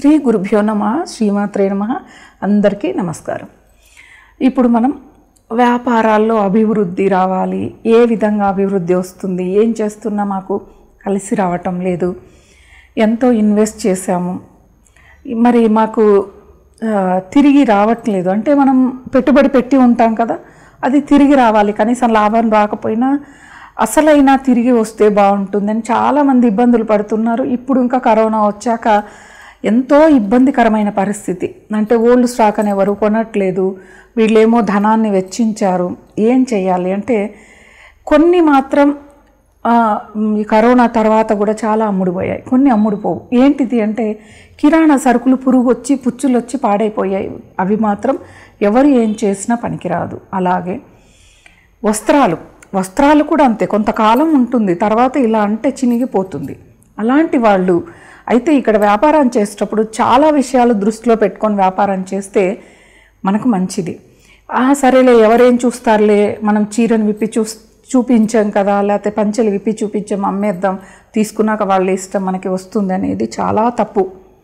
శ్రీ గురుభ్యో నమ శ్రీమాత్రే నమ అందరికీ నమస్కారం ఇప్పుడు మనం వ్యాపారాల్లో అభివృద్ధి రావాలి ఏ విధంగా అభివృద్ధి వస్తుంది ఏం చేస్తున్నా మాకు కలిసి రావటం లేదు ఎంతో ఇన్వెస్ట్ చేశాము మరి మాకు ఆ, తిరిగి రావట్లేదు అంటే మనం పెట్టుబడి పెట్టి ఉంటాం కదా అది తిరిగి రావాలి కనీసం లాభం రాకపోయినా అసలైనా తిరిగి వస్తే బాగుంటుందని చాలామంది ఇబ్బందులు పడుతున్నారు ఇప్పుడు ఇంకా కరోనా వచ్చాక ఎంతో ఇబ్బందికరమైన పరిస్థితి అంటే ఓల్డ్ స్టాక్ అని ఎవరు కొనట్లేదు వీళ్ళేమో ధనాన్ని వెచ్చించారు ఏం చేయాలి అంటే కొన్ని మాత్రం ఆ, ఈ కరోనా తర్వాత కూడా చాలా అమ్ముడుపోయాయి కొన్ని అమ్ముడుపోవు ఏంటిది అంటే కిరాణా సరుకులు పురుగు వచ్చి పుచ్చులు వచ్చి పాడైపోయాయి అవి మాత్రం ఎవరు ఏం చేసినా పనికిరాదు అలాగే వస్త్రాలు వస్త్రాలు కూడా అంతే కొంతకాలం ఉంటుంది తర్వాత ఇలా అంటే చినిగిపోతుంది అలాంటి వాళ్ళు అయితే ఇక్కడ వ్యాపారం చేసేటప్పుడు చాలా విషయాలు దృష్టిలో పెట్టుకొని వ్యాపారం చేస్తే మనకు మంచిది ఆ సరేలే ఎవరేం చూస్తారులే మనం చీరను విప్పి చూ చూపించాం కదా లేకపోతే పంచెలు విప్పి చూపించాం అమ్మేద్దాం తీసుకున్నాక వాళ్ళ ఇష్టం మనకి వస్తుంది అనేది చాలా తప్పు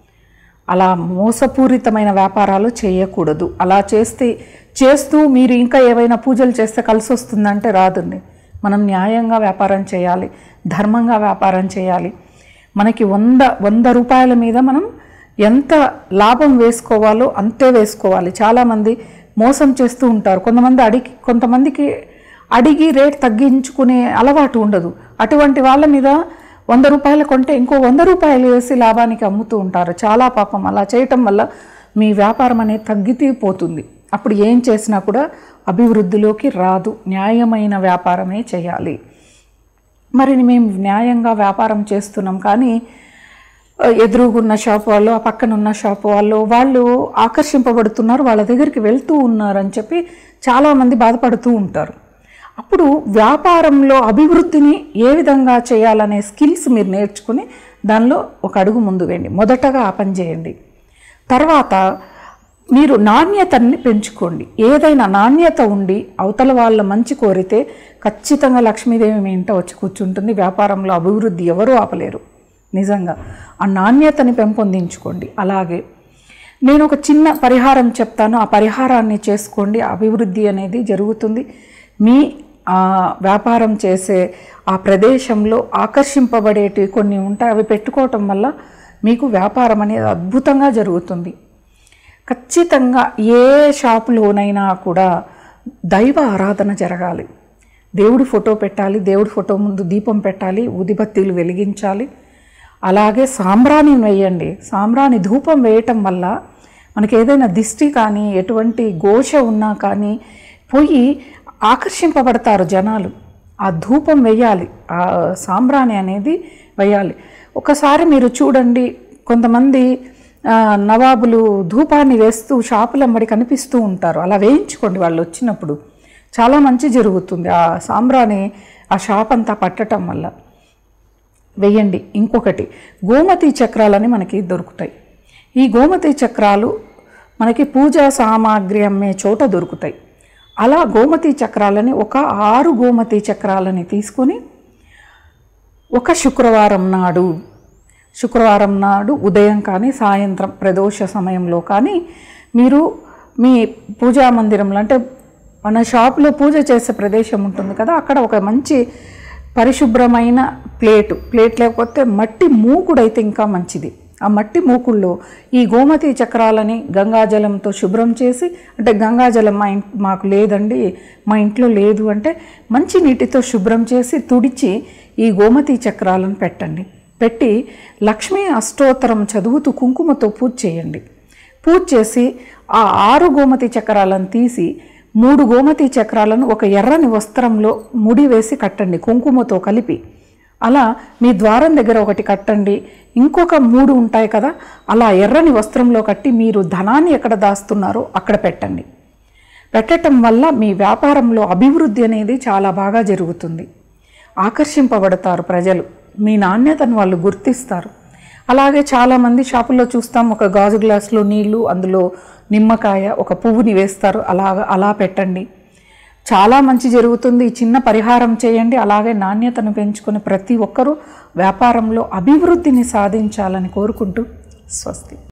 అలా మోసపూరితమైన వ్యాపారాలు చేయకూడదు అలా చేస్తే చేస్తూ మీరు ఇంకా ఏవైనా పూజలు చేస్తే కలిసి వస్తుందంటే రాదండి మనం న్యాయంగా వ్యాపారం చేయాలి ధర్మంగా వ్యాపారం చేయాలి మనకి వంద వంద రూపాయల మీద మనం ఎంత లాభం వేసుకోవాలో అంతే వేసుకోవాలి చాలామంది మోసం చేస్తూ ఉంటారు కొంతమంది అడిగి కొంతమందికి అడిగి రేట్ తగ్గించుకునే అలవాటు ఉండదు అటువంటి వాళ్ళ మీద వంద రూపాయలు కొంటే ఇంకో వంద రూపాయలు వేసి లాభానికి అమ్ముతూ ఉంటారు చాలా పాపం అలా చేయటం వల్ల మీ వ్యాపారం అనేది తగ్గితే పోతుంది అప్పుడు ఏం చేసినా కూడా అభివృద్ధిలోకి రాదు న్యాయమైన వ్యాపారమే చేయాలి మరి మేము న్యాయంగా వ్యాపారం చేస్తున్నాం కానీ ఆ, ఎదురుగున్న షాప్ వాళ్ళు ఆ పక్కన ఉన్న షాప్ వాళ్ళు వాళ్ళు ఆకర్షింపబడుతున్నారు వాళ్ళ దగ్గరికి వెళ్తూ ఉన్నారని చెప్పి చాలామంది బాధపడుతూ ఉంటారు అప్పుడు వ్యాపారంలో అభివృద్ధిని ఏ విధంగా చేయాలనే స్కిల్స్ మీరు నేర్చుకుని దానిలో ఒక అడుగు ముందు వేయండి మొదటగా ఆ పని చేయండి తర్వాత మీరు నాణ్యతని పెంచుకోండి ఏదైనా నాణ్యత ఉండి అవతల వాళ్ళ మంచి కోరితే ఖచ్చితంగా లక్ష్మీదేవి మీ ఇంట వచ్చి కూర్చుంటుంది వ్యాపారంలో అభివృద్ధి ఎవరూ ఆపలేరు నిజంగా ఆ నాణ్యతని పెంపొందించుకోండి అలాగే నేను ఒక చిన్న పరిహారం చెప్తాను ఆ పరిహారాన్ని చేసుకోండి అభివృద్ధి అనేది జరుగుతుంది మీ ఆ, వ్యాపారం చేసే ఆ ప్రదేశంలో ఆకర్షింపబడేటివి కొన్ని ఉంటాయి అవి పెట్టుకోవటం వల్ల మీకు వ్యాపారం అనేది అద్భుతంగా జరుగుతుంది ఖచ్చితంగా ఏ షాపులోనైనా కూడా దైవ ఆరాధన జరగాలి దేవుడి ఫోటో పెట్టాలి దేవుడి ఫోటో ముందు దీపం పెట్టాలి ఊదిబత్తీలు వెలిగించాలి అలాగే సాంబ్రాణి వేయండి సాంబ్రాణి ధూపం వేయటం వల్ల మనకి ఏదైనా దిష్టి కానీ ఎటువంటి ఘోష ఉన్నా కానీ పోయి ఆకర్షింపబడతారు జనాలు ఆ ధూపం వేయాలి ఆ సాంబ్రాణి అనేది వేయాలి ఒకసారి మీరు చూడండి కొంతమంది ఆ, నవాబులు ధూపాన్ని వేస్తూ షాపులమ్మడి కనిపిస్తూ ఉంటారు అలా వేయించుకోండి వాళ్ళు వచ్చినప్పుడు చాలా మంచి జరుగుతుంది ఆ సాంబ్రాణి ఆ షాప్ అంతా పట్టడం వల్ల వేయండి ఇంకొకటి గోమతి చక్రాలని మనకి దొరుకుతాయి ఈ గోమతి చక్రాలు మనకి పూజా సామాగ్రి అమ్మే చోట దొరుకుతాయి అలా గోమతి చక్రాలని ఒక ఆరు గోమతి చక్రాలని తీసుకొని ఒక శుక్రవారం నాడు శుక్రవారం నాడు ఉదయం కానీ సాయంత్రం ప్రదోష సమయంలో కానీ మీరు మీ పూజా మందిరంలో అంటే మన షాప్లో పూజ చేసే ప్రదేశం ఉంటుంది కదా అక్కడ ఒక మంచి పరిశుభ్రమైన ప్లేటు ప్లేట్ లేకపోతే మట్టి మూకుడైతే ఇంకా మంచిది ఆ మట్టి మూకుల్లో ఈ గోమతి చక్రాలని గంగాజలంతో శుభ్రం చేసి అంటే గంగాజలం మా ఇంట్ మాకు లేదండి మా ఇంట్లో లేదు అంటే మంచి నీటితో శుభ్రం చేసి తుడిచి ఈ గోమతి చక్రాలను పెట్టండి పెట్టి లక్ష్మీ అష్టోత్తరం చదువుతూ కుంకుమతో పూజ చేయండి పూజ చేసి ఆ ఆరు గోమతి చక్రాలను తీసి మూడు గోమతి చక్రాలను ఒక ఎర్రని వస్త్రంలో ముడి వేసి కట్టండి కుంకుమతో కలిపి అలా మీ ద్వారం దగ్గర ఒకటి కట్టండి ఇంకొక మూడు ఉంటాయి కదా అలా ఎర్రని వస్త్రంలో కట్టి మీరు ధనాన్ని ఎక్కడ దాస్తున్నారో అక్కడ పెట్టండి పెట్టటం వల్ల మీ వ్యాపారంలో అభివృద్ధి అనేది చాలా బాగా జరుగుతుంది ఆకర్షింపబడతారు ప్రజలు మీ నాణ్యతను వాళ్ళు గుర్తిస్తారు అలాగే చాలామంది షాపుల్లో చూస్తాం ఒక గాజు గ్లాసులో నీళ్లు అందులో నిమ్మకాయ ఒక పువ్వుని వేస్తారు అలా అలా పెట్టండి చాలా మంచి జరుగుతుంది ఈ చిన్న పరిహారం చేయండి అలాగే నాణ్యతను పెంచుకుని ప్రతి ఒక్కరూ వ్యాపారంలో అభివృద్ధిని సాధించాలని కోరుకుంటూ స్వస్తి